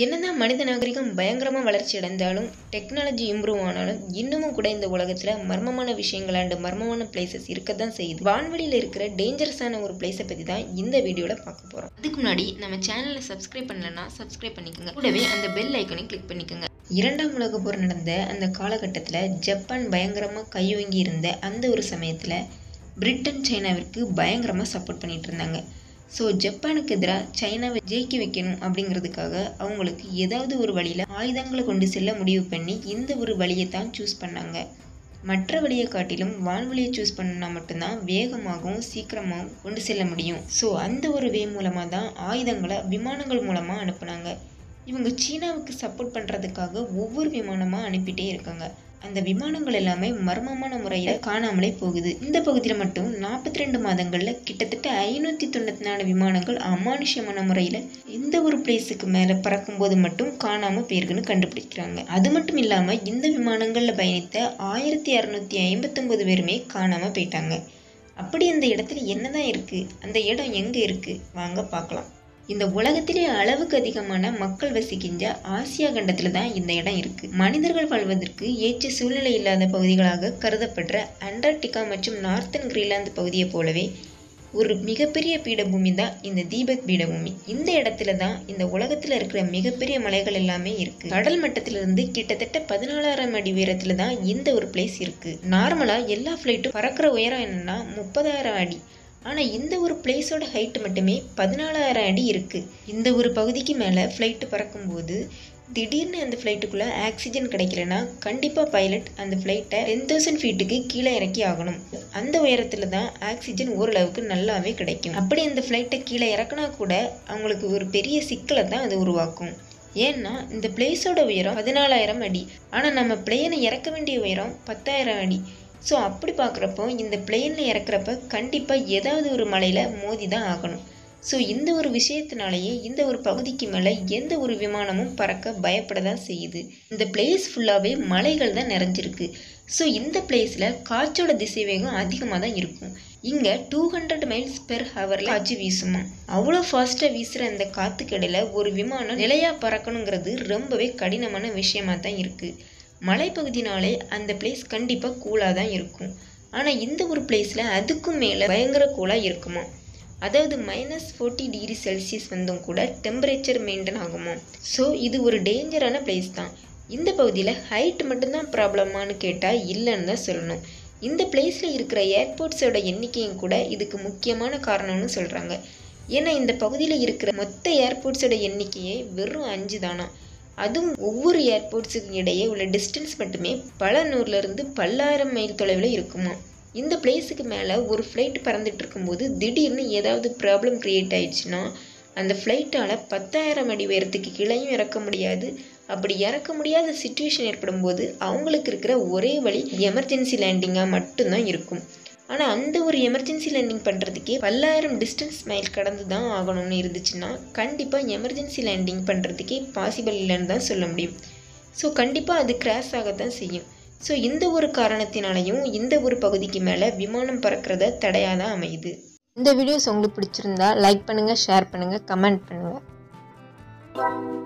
என்னதான் மனித நாகரிகம் பயங்கரமாக வளர்ச்சி அடைந்தாலும் டெக்னாலஜி இம்ப்ரூவ் ஆனாலும் இன்னமும் கூட இந்த உலகத்தில் மர்மமான விஷயங்கள் அண்டு மர்மமான பிளேசஸ் இருக்க தான் செய்யுது வான்வெளியில் இருக்கிற டேஞ்சரஸான ஒரு பிளேஸை பற்றி தான் இந்த வீடியோவில் பார்க்க போகிறோம் அதுக்கு முன்னாடி நம்ம சேனலை சப்ஸ்கிரைப் பண்ணலன்னா சப்ஸ்கிரைப் பண்ணிக்கோங்க கூடவே அந்த பெல் ஐக்கனை கிளிக் பண்ணிக்கோங்க இரண்டாம் உலக போர் நடந்த அந்த காலகட்டத்தில் ஜப்பான் பயங்கரமாக கையோங்கி இருந்த அந்த ஒரு சமயத்தில் பிரிட்டன் சைனாவிற்கு பயங்கரமாக சப்போர்ட் பண்ணிட்டு இருந்தாங்க ஸோ ஜப்பானுக்கு எதிராக சைனாவை ஜெயிக்க வைக்கணும் அப்படிங்கிறதுக்காக அவங்களுக்கு ஏதாவது ஒரு வழியில் ஆயுதங்களை கொண்டு செல்ல முடிவு பண்ணி இந்த ஒரு வழியை தான் சூஸ் பண்ணாங்க மற்ற வழியை காட்டிலும் வான்வழியை சூஸ் பண்ணா மட்டும்தான் வேகமாகவும் சீக்கிரமாகவும் கொண்டு செல்ல முடியும் ஸோ அந்த ஒரு வே மூலமாக தான் ஆயுதங்களை விமானங்கள் மூலமாக அனுப்புனாங்க இவங்க சீனாவுக்கு சப்போர்ட் பண்ணுறதுக்காக ஒவ்வொரு விமானமாக அனுப்பிட்டே இருக்காங்க அந்த விமானங்கள் எல்லாமே மர்மமான முறையில் காணாமலே போகுது இந்த பகுதியில் மட்டும் நாற்பத்தி ரெண்டு மாதங்களில் கிட்டத்தட்ட ஐநூற்றி தொண்ணூற்றி நாலு விமானங்கள் அமானுஷ்யமான முறையில் இந்த ஒரு பிளேஸுக்கு மேலே பறக்கும்போது மட்டும் காணாமல் போயிருக்குன்னு கண்டுபிடிக்கிறாங்க அது மட்டும் இல்லாமல் இந்த விமானங்களில் பயணித்த ஆயிரத்தி அறநூற்றி ஐம்பத்தொம்பது பேருமே காணாமல் போயிட்டாங்க அப்படி அந்த இடத்துல என்னதான் இருக்குது அந்த இடம் எங்கே இருக்குது வாங்க பார்க்கலாம் இந்த உலகத்திலே அளவுக்கு அதிகமான மக்கள் வசிக்கின்ற ஆசியா கண்டத்தில் தான் இந்த இடம் இருக்கு மனிதர்கள் வாழ்வதற்கு ஏற்ற சூழ்நிலை இல்லாத பகுதிகளாக கருதப்படுற அண்டார்டிகா மற்றும் நார்த்தன் கிரீலாந்து பகுதியை போலவே ஒரு மிகப்பெரிய பீடபூமி தான் இந்த தீபக் பீடபூமி இந்த இடத்துல தான் இந்த உலகத்தில் இருக்கிற மிகப்பெரிய மலைகள் எல்லாமே இருக்கு கடல் மட்டத்திலிருந்து கிட்டத்தட்ட பதினாலாயிரம் அடி உயரத்துல தான் இந்த ஒரு பிளேஸ் இருக்கு நார்மலா எல்லா ஃப்ளைட்டும் பறக்கிற உயரம் என்னன்னா முப்பதாயிரம் அடி ஆனால் இந்த ஒரு பிளேஸோட ஹைட்டு மட்டுமே பதினாலாயிரம் அடி இருக்குது இந்த ஒரு பகுதிக்கு மேலே ஃப்ளைட்டு பறக்கும்போது திடீர்னு அந்த ஃப்ளைட்டுக்குள்ளே ஆக்சிஜன் கிடைக்கலனா கண்டிப்பாக பைலட் அந்த ஃப்ளைட்டை டென் தௌசண்ட் ஃபீட்டுக்கு கீழே இறக்கி ஆகணும் அந்த உயரத்தில் தான் ஆக்சிஜன் ஓரளவுக்கு நல்லாவே கிடைக்கும் அப்படி அந்த ஃப்ளைட்டை கீழே இறக்குனா கூட அவங்களுக்கு ஒரு பெரிய சிக்கலை தான் அது உருவாக்கும் ஏன்னா இந்த பிளேஸோட உயரம் பதினாலாயிரம் அடி ஆனால் நம்ம பிளேனை இறக்க வேண்டிய உயரம் பத்தாயிரம் அடி ஸோ அப்படி பார்க்குறப்போ இந்த பிளெயினில் இறக்குறப்ப கண்டிப்பாக ஏதாவது ஒரு மலையில் மோதி தான் ஆகணும் ஸோ இந்த ஒரு விஷயத்தினாலேயே இந்த ஒரு பகுதிக்கு மேலே எந்த ஒரு விமானமும் பறக்க பயப்பட தான் செய்யுது இந்த பிளேஸ் ஃபுல்லாகவே மலைகள் தான் நிறைஞ்சிருக்கு ஸோ இந்த பிளேஸில் காற்றோட திசைவேகம் அதிகமாக தான் இருக்கும் இங்கே டூ ஹண்ட்ரட் மைல்ஸ் பெர் ஹவரில் காற்று வீசுமா அவ்வளோ ஃபாஸ்ட்டாக வீசுகிற அந்த காற்றுக்கடையில் ஒரு விமானம் நிலையாக பறக்கணுங்கிறது ரொம்பவே கடினமான விஷயமா தான் இருக்குது மலைப்பகுதினாலே அந்த பிளேஸ் கண்டிப்பாக கூலாக தான் இருக்கும் ஆனால் இந்த ஒரு பிளேஸில் அதுக்கும் மேலே பயங்கர கூலாக இருக்குமா அதாவது மைனஸ் ஃபோர்ட்டி டிகிரி செல்சியஸ் வந்தும் கூட டெம்பரேச்சர் மெயின்டைன் ஆகுமா ஸோ இது ஒரு டேஞ்சரான பிளேஸ் தான் இந்த பகுதியில் ஹைட் மட்டும்தான் ப்ராப்ளமானு கேட்டால் இல்லைன்னு தான் சொல்லணும் இந்த பிளேஸில் இருக்கிற ஏர்போர்ட்ஸோட எண்ணிக்கையும் கூட இதுக்கு முக்கியமான காரணம்னு சொல்கிறாங்க ஏன்னா இந்த பகுதியில் இருக்கிற மொத்த ஏர்போர்ட்ஸோட எண்ணிக்கையே வெறும் அஞ்சு தானா அதுவும் ஒவ்வொரு ஏர்போர்ட்ஸுக்கு இடையே உள்ள டிஸ்டன்ஸ் மட்டுமே பல நூறுலேருந்து பல்லாயிரம் மைல் தொலைவில் இருக்குமா இந்த பிளேஸுக்கு மேலே ஒரு ஃப்ளைட் பறந்துட்டு இருக்கும்போது திடீர்னு ஏதாவது ப்ராப்ளம் க்ரியேட் ஆயிடுச்சுன்னா அந்த ஃப்ளைட்டால் பத்தாயிரம் அடி உயரத்துக்கு கீழேயும் இறக்க முடியாது அப்படி இறக்க முடியாத சுச்சுவேஷன் ஏற்படும் போது அவங்களுக்கு இருக்கிற ஒரே வழி எமர்ஜென்சி லேண்டிங்காக மட்டும்தான் இருக்கும் ஆனால் அந்த ஒரு எமர்ஜென்சி லேண்டிங் பண்ணுறதுக்கே பல்லாயிரம் டிஸ்டன்ஸ் மைல் கடந்து தான் ஆகணும்னு இருந்துச்சுன்னா கண்டிப்பாக எமர்ஜென்சி லேண்டிங் பண்ணுறதுக்கே பாசிபிள் இல்லைன்னு தான் சொல்ல முடியும் ஸோ கண்டிப்பாக அது கிராஷ் ஆகத்தான் செய்யும் ஸோ இந்த ஒரு காரணத்தினாலையும் இந்த ஒரு பகுதிக்கு மேலே விமானம் பறக்கிறத தடையாக தான் அமையுது இந்த வீடியோஸ் உங்களுக்கு பிடிச்சிருந்தா லைக் பண்ணுங்கள் ஷேர் பண்ணுங்கள் கமெண்ட் பண்ணுங்கள்